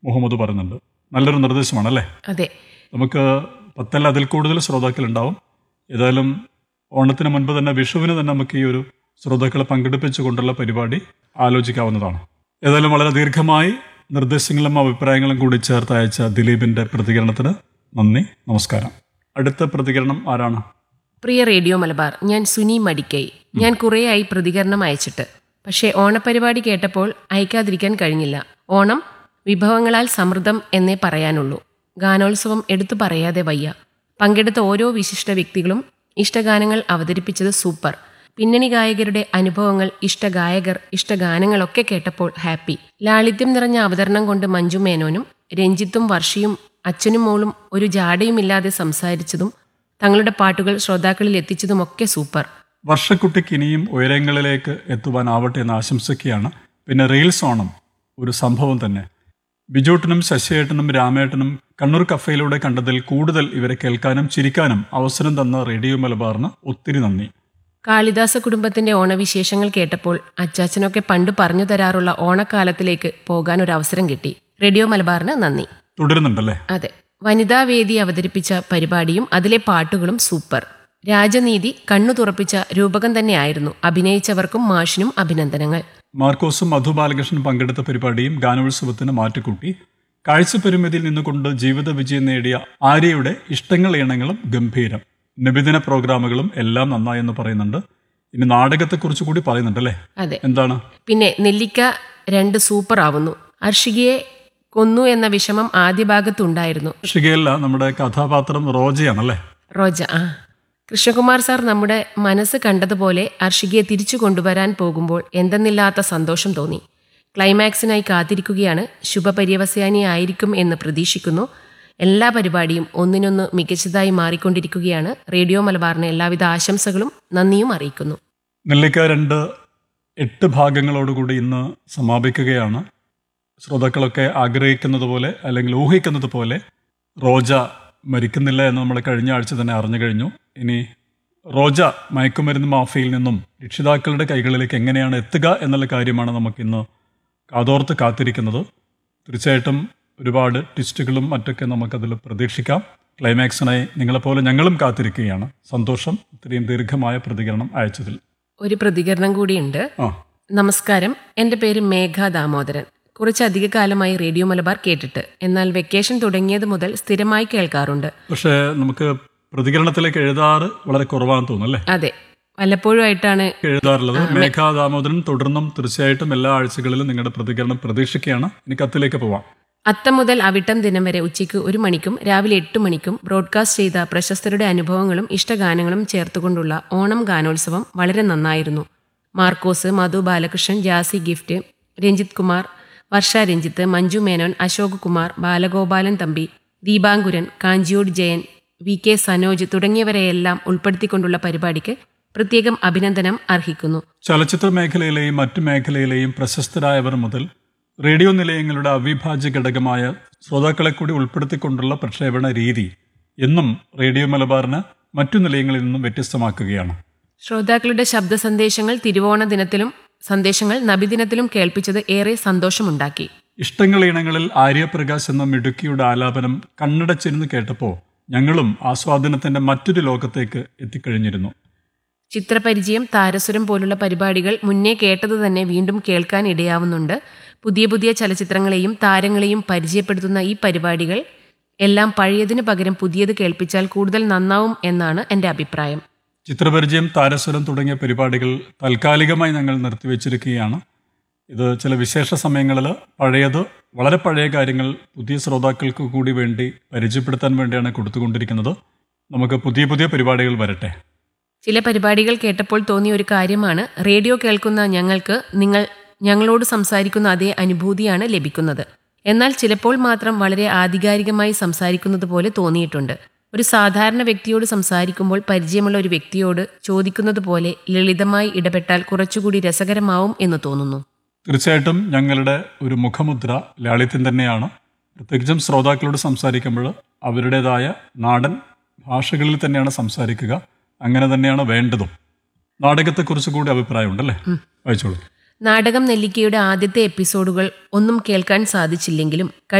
മുഹമ്മദ് പറയുന്നുണ്ട് നല്ലൊരു നിർദ്ദേശമാണ് അല്ലേ അതെ നമുക്ക് പത്തല്ല അതിൽ കൂടുതൽ ശ്രോതാക്കൾ ഉണ്ടാവും ഏതായാലും ഓണത്തിന് മുൻപ് തന്നെ വിഷുവിന് തന്നെ നമുക്ക് ഈ ഒരു ശ്രോതാക്കളെ പങ്കെടുപ്പിച്ചുകൊണ്ടുള്ള പരിപാടി ആലോചിക്കാവുന്നതാണ് ഏതായാലും വളരെ ദീർഘമായി നിർദ്ദേശങ്ങളും അഭിപ്രായങ്ങളും കൂടി ചേർത്ത് അയച്ച ദിലീപിന്റെ പ്രതികരണത്തിന് നന്ദി നമസ്കാരം അടുത്ത പ്രതികരണം ആരാണ് പ്രിയ റേഡിയോ മലബാർ ഞാൻ സുനി മടിക്കൈ ഞാൻ കുറേയായി പ്രതികരണം അയച്ചിട്ട് പക്ഷേ ഓണപരിപാടി കേട്ടപ്പോൾ അയക്കാതിരിക്കാൻ കഴിഞ്ഞില്ല ഓണം വിഭവങ്ങളാൽ സമൃദ്ധം എന്നേ പറയാനുള്ളൂ ഗാനോത്സവം എടുത്തു പറയാതെ വയ്യ പങ്കെടുത്ത ഓരോ വിശിഷ്ട വ്യക്തികളും ഇഷ്ടഗാനങ്ങൾ അവതരിപ്പിച്ചത് സൂപ്പർ പിന്നണി ഗായകരുടെ അനുഭവങ്ങൾ ഇഷ്ടഗായകർ ഇഷ്ടഗാനങ്ങളൊക്കെ കേട്ടപ്പോൾ ഹാപ്പി ലാളിത്യം നിറഞ്ഞ അവതരണം കൊണ്ട് മഞ്ജു മേനോനും രഞ്ജിത്തും വർഷിയും അച്ഛനും മോളും ഒരു ജാടയുമില്ലാതെ സംസാരിച്ചതും തങ്ങളുടെ പാട്ടുകൾ ശ്രോതാക്കളിൽ എത്തിച്ചതുമൊക്കെ സൂപ്പർ വർഷക്കുട്ടിക്ക് ഇനിയും ഉയരങ്ങളിലേക്ക് എത്തുവാനാവട്ടെ എന്ന് ആശംസിക്കുകയാണ് പിന്നെ റീൽസ് ഓണം ഒരു സംഭവം തന്നെ ബിജോട്ടനും ശശിയേട്ടനും രാമേട്ടനും കണ്ണൂർ കഫയിലൂടെ കണ്ടതിൽ കൂടുതൽ ഇവരെ കേൾക്കാനും ചിരിക്കാനും അവസരം തന്ന റേഡിയോ മലബാറിന് ഒത്തിരി നന്ദി കാളിദാസ കുടുംബത്തിന്റെ ഓണവിശേഷങ്ങൾ കേട്ടപ്പോൾ അച്ചാച്ചനൊക്കെ പണ്ട് പറഞ്ഞു തരാറുള്ള ഓണക്കാലത്തിലേക്ക് പോകാൻ ഒരു അവസരം കിട്ടി റേഡിയോ മലബാറിന് നന്ദി തുടരുന്നുണ്ടല്ലേ അതെ വനിതാ വേദി അവതരിപ്പിച്ച പരിപാടിയും അതിലെ പാട്ടുകളും സൂപ്പർ രാജനീതി കണ്ണു തുറപ്പിച്ച രൂപകം തന്നെയായിരുന്നു അഭിനയിച്ചവർക്കും മാഷിനും അഭിനന്ദനങ്ങൾ മാർക്കോസും മധു ബാലകൃഷ്ണൻ പങ്കെടുത്ത പരിപാടിയും ഗാനോത്സവത്തിന് മാറ്റിക്കൂട്ടി കാഴ്ചപരിമിതിയിൽ നിന്നുകൊണ്ട് ജീവിത വിജയം നേടിയ ആര്യയുടെ ഇഷ്ടങ്ങൾ ഇണങ്ങളും ഗംഭീരം നബിദിന പ്രോഗ്രാമുകളും എല്ലാം നന്നായെന്ന് പറയുന്നുണ്ട് ഇനി നാടകത്തെക്കുറിച്ച് കൂടി പറയുന്നുണ്ടല്ലേ അതെ എന്താണ് പിന്നെ നെല്ലിക്ക രണ്ട് സൂപ്പർ ആവുന്നു അർഷികയെ കൊന്നു എന്ന വിഷമം ആദ്യ ഭാഗത്തുണ്ടായിരുന്നു ഷികയല്ല നമ്മുടെ കഥാപാത്രം റോജയാണല്ലേ റോജ ആ കൃഷ്ണകുമാർ സാർ നമ്മുടെ മനസ്സ് കണ്ടതുപോലെ അർഷികയെ തിരിച്ചു കൊണ്ടുവരാൻ പോകുമ്പോൾ എന്തെന്നില്ലാത്ത സന്തോഷം തോന്നി ക്ലൈമാക്സിനായി കാത്തിരിക്കുകയാണ് ശുഭപര്യവസാനിയായിരിക്കും എന്ന് പ്രതീക്ഷിക്കുന്നു എല്ലാ പരിപാടിയും ഒന്നിനൊന്ന് മികച്ചതായി മാറിക്കൊണ്ടിരിക്കുകയാണ് റേഡിയോ മലബാറിന് എല്ലാവിധ ആശംസകളും നന്ദിയും അറിയിക്കുന്നു നെല്ലിക്ക രണ്ട് എട്ട് ഭാഗങ്ങളോടുകൂടി ഇന്ന് സമാപിക്കുകയാണ് ശ്രോതാക്കളൊക്കെ ആഗ്രഹിക്കുന്നത് പോലെ അല്ലെങ്കിൽ ഊഹിക്കുന്നത് പോലെ റോജ മരിക്കുന്നില്ല എന്ന് നമ്മൾ കഴിഞ്ഞ ആഴ്ച തന്നെ അറിഞ്ഞു കഴിഞ്ഞു ഇനി റോജ മയക്കുമരുന്ന് മാഫിയയിൽ നിന്നും രക്ഷിതാക്കളുടെ കൈകളിലേക്ക് എങ്ങനെയാണ് എത്തുക എന്നുള്ള കാര്യമാണ് നമുക്കിന്ന് കാതോർത്ത് കാത്തിരിക്കുന്നത് തീർച്ചയായിട്ടും ഒരുപാട് ട്വിസ്റ്റുകളും മറ്റൊക്കെ നമുക്കതിൽ പ്രതീക്ഷിക്കാം ക്ലൈമാക്സിനായി നിങ്ങളെപ്പോലെ ഞങ്ങളും കാത്തിരിക്കുകയാണ് സന്തോഷം ഇത്രയും ദീർഘമായ പ്രതികരണം അയച്ചതിൽ ഒരു പ്രതികരണം കൂടിയുണ്ട് ആ നമസ്കാരം എൻ്റെ പേര് മേഘ ദാമോദരൻ കുറച്ചധിക കാലമായി റേഡിയോ മലബാർ കേട്ടിട്ട് എന്നാൽ വെക്കേഷൻ തുടങ്ങിയത് മുതൽ സ്ഥിരമായി കേൾക്കാറുണ്ട് പക്ഷേ നമുക്ക് പ്രതികരണത്തിലേക്ക് എഴുതാറ് വളരെ കുറവാണെന്ന് തോന്നുന്നു അല്ലേ അതെ വല്ലപ്പോഴും ആയിട്ടാണ് എഴുതാറുള്ളത് മേഘാ ദാമോദരൻ തുടർന്നും തീർച്ചയായിട്ടും എല്ലാ ആഴ്ചകളിലും നിങ്ങളുടെ പ്രതികരണം പ്രതീക്ഷിക്കുകയാണ് ഇനി കത്തിലേക്ക് പോവാം അത്തം മുതൽ അവിട്ടം ദിനം വരെ ഉച്ചയ്ക്ക് ഒരു മണിക്കും രാവിലെ എട്ട് മണിക്കും ബ്രോഡ്കാസ്റ്റ് ചെയ്ത പ്രശസ്തരുടെ അനുഭവങ്ങളും ഇഷ്ടഗാനങ്ങളും ചേർത്തുകൊണ്ടുള്ള ഓണം ഗാനോത്സവം വളരെ നന്നായിരുന്നു മാർക്കോസ് മധു ബാലകൃഷ്ണൻ ജാസി ഗിഫ്റ്റ് രഞ്ജിത് കുമാർ വർഷ രഞ്ജിത്ത് മഞ്ജു മേനോൻ അശോക് കുമാർ ബാലഗോപാലൻ തമ്പി ദീപാങ്കുരൻ കാഞ്ചിയോട് ജയൻ വി കെ സനോജ് തുടങ്ങിയവരെയെല്ലാം ഉൾപ്പെടുത്തിക്കൊണ്ടുള്ള പരിപാടിക്ക് പ്രത്യേകം അഭിനന്ദനം അർഹിക്കുന്നു ചലച്ചിത്ര മേഖലയിലെയും മറ്റു മേഖലയിലെയും പ്രശസ്തരായവർ മുതൽ റേഡിയോ നിലയങ്ങളുടെ അവിഭാജ്യ ഘടകമായ ശ്രോതാക്കളെ കൂടി ഉൾപ്പെടുത്തിക്കൊണ്ടുള്ള പ്രക്ഷേപണ രീതി എന്നും റേഡിയോ മലബാറിന് മറ്റു നിലയങ്ങളിൽ നിന്നും വ്യത്യസ്തമാക്കുകയാണ് ശ്രോതാക്കളുടെ ശബ്ദ സന്ദേശങ്ങൾ തിരുവോണ ദിനത്തിലും സന്ദേശങ്ങൾ നബിദിനത്തിലും കേൾപ്പിച്ചത് ഏറെ സന്തോഷമുണ്ടാക്കി ഇഷ്ടങ്ങൾ ഇണങ്ങളിൽ ആര്യപ്രകാശ് എന്ന മിടുക്കിയുടെ ആലാപനം കണ്ണടച്ചിരുന്ന് കേട്ടപ്പോൾ ഞങ്ങളും ആസ്വാദനത്തിന്റെ മറ്റൊരു ലോകത്തേക്ക് എത്തിക്കഴിഞ്ഞിരുന്നു ചിത്രപരിചയം താരസുരം പോലുള്ള പരിപാടികൾ മുന്നേ കേട്ടത് തന്നെ വീണ്ടും കേൾക്കാൻ ഇടയാവുന്നുണ്ട് പുതിയ പുതിയ ചലച്ചിത്രങ്ങളെയും താരങ്ങളെയും പരിചയപ്പെടുത്തുന്ന ഈ പരിപാടികൾ എല്ലാം പഴയതിനു പകരം പുതിയത് കേൾപ്പിച്ചാൽ കൂടുതൽ നന്നാവും എന്നാണ് എൻ്റെ അഭിപ്രായം ചിത്രപരിചയം താരസ്വരം തുടങ്ങിയ പരിപാടികൾ താൽക്കാലികമായി ഞങ്ങൾ നിർത്തിവെച്ചിരിക്കുകയാണ് ഇത് ചില വിശേഷ സമയങ്ങളിൽ പഴയത് വളരെ പഴയ കാര്യങ്ങൾ പുതിയ ശ്രോതാക്കൾക്ക് കൂടി വേണ്ടി പരിചയപ്പെടുത്താൻ വേണ്ടിയാണ് കൊടുത്തുകൊണ്ടിരിക്കുന്നത് നമുക്ക് പുതിയ പുതിയ പരിപാടികൾ വരട്ടെ ചില പരിപാടികൾ കേട്ടപ്പോൾ തോന്നിയ ഒരു കാര്യമാണ് റേഡിയോ കേൾക്കുന്ന ഞങ്ങൾക്ക് നിങ്ങൾ ഞങ്ങളോട് സംസാരിക്കുന്ന അതേ അനുഭൂതിയാണ് ലഭിക്കുന്നത് എന്നാൽ ചിലപ്പോൾ മാത്രം വളരെ ആധികാരികമായി സംസാരിക്കുന്നത് പോലെ തോന്നിയിട്ടുണ്ട് ഒരു സാധാരണ വ്യക്തിയോട് സംസാരിക്കുമ്പോൾ പരിചയമുള്ള ഒരു വ്യക്തിയോട് ചോദിക്കുന്നത് പോലെ ലളിതമായി ഇടപെട്ടാൽ കുറച്ചുകൂടി രസകരമാവും എന്ന് തോന്നുന്നു തീർച്ചയായിട്ടും ഞങ്ങളുടെ ഒരു മുഖമുദ്ര ലാളിത്യം തന്നെയാണ് പ്രത്യേകിച്ചും ശ്രോതാക്കളോട് സംസാരിക്കുമ്പോൾ അവരുടേതായ നാടൻ ഭാഷകളിൽ തന്നെയാണ് സംസാരിക്കുക അങ്ങനെ തന്നെയാണ് വേണ്ടതും നാടകത്തെക്കുറിച്ച് കൂടി അഭിപ്രായമുണ്ടല്ലേ വായിച്ചോളൂ നാടകം നെല്ലിക്കയുടെ ആദ്യത്തെ എപ്പിസോഡുകൾ ഒന്നും കേൾക്കാൻ സാധിച്ചില്ലെങ്കിലും